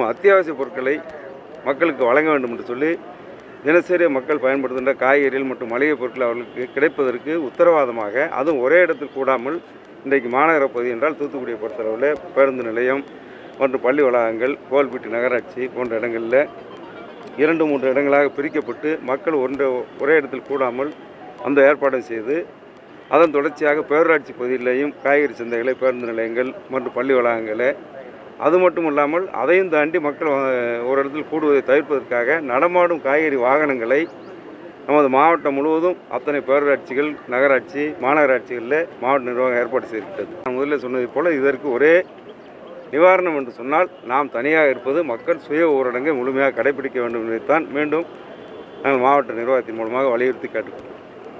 அத்தியாவசிய பொருட்களை மக்களுக்கு வழங்க வேண்டும் என்று சொல்லி தினசரி மக்கள் பயன்படுத்துகின்ற காய்கறிகள் மற்றும் மளிகை பொருட்கள் அவர்களுக்கு கிடைப்பதற்கு உத்தரவாதமாக அதுவும் ஒரே இடத்தில் கூடாமல் இன்றைக்கு மாநகர பகுதி என்றால் தூத்துக்குடியை பொறுத்தளவில் பேருந்து நிலையம் மற்றும் பள்ளி வளாகங்கள் கோல்பட்டி நகராட்சி போன்ற இடங்களில் இரண்டு மூன்று இடங்களாக பிரிக்கப்பட்டு மக்கள் ஒன்று ஒரே இடத்தில் கூடாமல் அந்த ஏற்பாடு செய்து அதன் தொடர்ச்சியாக பேரூராட்சி பகுதியிலேயும் காய்கறி சந்தைகளை பேருந்து நிலையங்கள் மற்றும் பள்ளி வளாகங்களை அது மட்டும் இல்லாமல் அதையும் தாண்டி மக்கள் அஹ், ஒரு இடத்தில் கூடுவதை தவிர்ப்பதற்காக நடமாடும் காய்கறி வாகனங்களை நமது மாவட்டம் முழுவதும் அத்தனை பேரூராட்சிகள் நகராட்சி மாநகராட்சிகளில் மாவட்ட நிர்வாகம் ஏற்பாடு செய்திருக்கிறது நான் முதல்ல சொன்னது போல இதற்கு ஒரே நிவாரணம் என்று சொன்னால் நாம் தனியாக இருப்பது மக்கள் சுய ஊரடங்கை முழுமையாக கடைபிடிக்க வேண்டும் என்பதைத்தான் மீண்டும் நாங்கள் மாவட்ட நிர்வாகத்தின் மூலமாக வலியுறுத்தி கேட்டுக்கொள்கிறோம்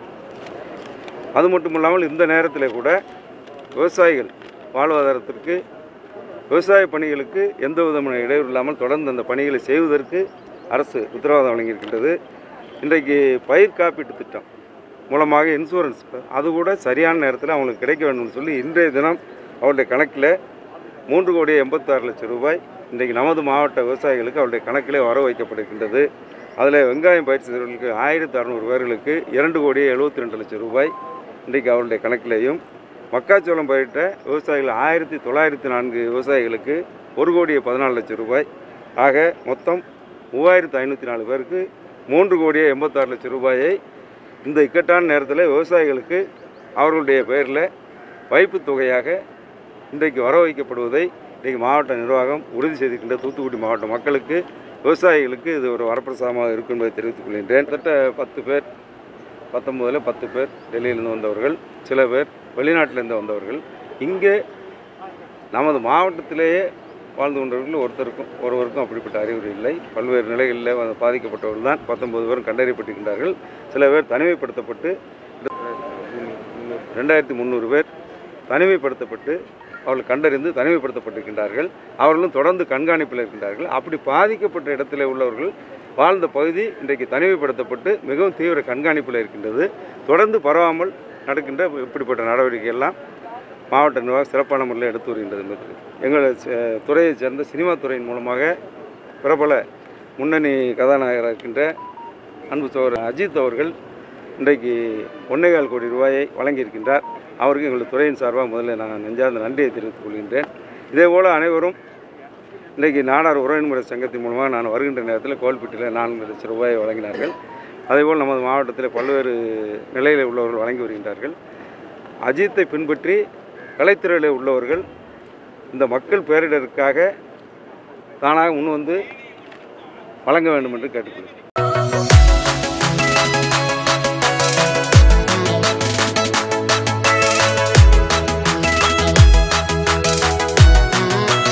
அது மட்டும் இல்லாமல் இந்த நேரத்தில் கூட விவசாயிகள் வாழ்வாதாரத்திற்கு விவசாய பணிகளுக்கு எந்த விதமான இடையூறு இல்லாமல் தொடர்ந்து அந்த பணிகளை செய்வதற்கு அரசு உத்தரவாதம் வழங்கியிருக்கின்றது இன்றைக்கு பயிர் காப்பீட்டு திட்டம் மூலமாக இன்சூரன்ஸ் அது கூட சரியான நேரத்தில் அவங்களுக்கு கிடைக்க வேண்டும்னு சொல்லி இன்றைய தினம் அவருடைய கணக்கில் மூன்று கோடி எண்பத்தாறு லட்சம் ரூபாய் இன்றைக்கு நமது மாவட்ட விவசாயிகளுக்கு அவருடைய கணக்கிலே வர வைக்கப்பட்டிருக்கின்றது அதில் வெங்காயம் பயிர் செய்தவர்களுக்கு ஆயிரத்தி அறநூறு பேர்களுக்கு இரண்டு கோடி எழுபத்தி ரெண்டு லட்சம் ரூபாய் இன்றைக்கு அவருடைய கணக்கிலேயும் மக்காச்சோளம் பயிரிட்ட விவசாயிகள் ஆயிரத்தி தொள்ளாயிரத்தி நான்கு விவசாயிகளுக்கு ஒரு கோடியே பதினாலு லட்சம் ரூபாய் ஆக மொத்தம் மூவாயிரத்து ஐநூற்றி நாலு பேருக்கு மூன்று கோடியே எண்பத்தாறு லட்சம் ரூபாயை இந்த இக்கட்டான நேரத்தில் விவசாயிகளுக்கு அவர்களுடைய பெயரில் வைப்புத் தொகையாக இன்றைக்கு வர வைக்கப்படுவதை இன்றைக்கு மாவட்ட நிர்வாகம் உறுதி செய்திருக்கின்ற தூத்துக்குடி மாவட்ட மக்களுக்கு விவசாயிகளுக்கு இது ஒரு வரப்பிரசாதமாக இருக்கும் என்பதை தெரிவித்துக் கொள்கின்றேன் கிட்டத்தட்ட பத்து பேர் பத்தொம்போதில் பத்து பேர் டெல்லியிலிருந்து வந்தவர்கள் சில பேர் வெளிநாட்டிலிருந்து வந்தவர்கள் இங்கே நமது மாவட்டத்திலேயே வாழ்ந்து கொண்டவர்கள் ஒருத்தருக்கும் ஒருவருக்கும் அப்படிப்பட்ட அறிகுறி இல்லை பல்வேறு நிலைகளில் வந்து பாதிக்கப்பட்டவர்கள் தான் பத்தொன்பது பேரும் கண்டறியப்பட்டிருக்கின்றார்கள் சில பேர் தனிமைப்படுத்தப்பட்டு ரெண்டாயிரத்தி முந்நூறு பேர் தனிமைப்படுத்தப்பட்டு அவர்கள் கண்டறிந்து தனிமைப்படுத்தப்பட்டிருக்கின்றார்கள் அவர்களும் தொடர்ந்து கண்காணிப்பில் இருக்கின்றார்கள் அப்படி பாதிக்கப்பட்ட இடத்திலே உள்ளவர்கள் வாழ்ந்த பகுதி இன்றைக்கு தனிமைப்படுத்தப்பட்டு மிகவும் தீவிர கண்காணிப்பில் இருக்கின்றது தொடர்ந்து பரவாமல் நடக்கின்ற இப்படிப்பட்ட நடவடிக்கை எல்லாம் மாவட்ட நிர்வாகம் சிறப்பான முறையில் எடுத்து வருகின்றது என்பது எங்கள் ச- துறையைச் சேர்ந்த சினிமா துறையின் மூலமாக பிரபல முன்னணி கதாநாயகராக இருக்கின்ற அன்பு சோழர் அஜித் அவர்கள் இன்றைக்கு ஒன்னேகால் கோடி ரூபாயை வழங்கியிருக்கின்றார் அவருக்கு எங்கள் துறையின் சார்பாக முதல்ல நான் நெஞ்சார்ந்த நன்றியை தெரிவித்துக் கொள்கின்றேன் இதேபோல் அனைவரும் இன்றைக்கு நாடார் உறவின்முறை சங்கத்தின் மூலமாக நான் வருகின்ற நேரத்தில் கோல்பட்டியில் நான்கு லட்சம் ரூபாயை வழங்கினார்கள் அதேபோல் நமது மாவட்டத்தில் பல்வேறு நிலையில் உள்ளவர்கள் வழங்கி வருகின்றார்கள் அஜித்தை பின்பற்றி கலைத்துறையில் உள்ளவர்கள் இந்த மக்கள் பேரிடருக்காக தானாக முன் வந்து வழங்க வேண்டும் என்று கேட்டுக்கொள்கிறேன்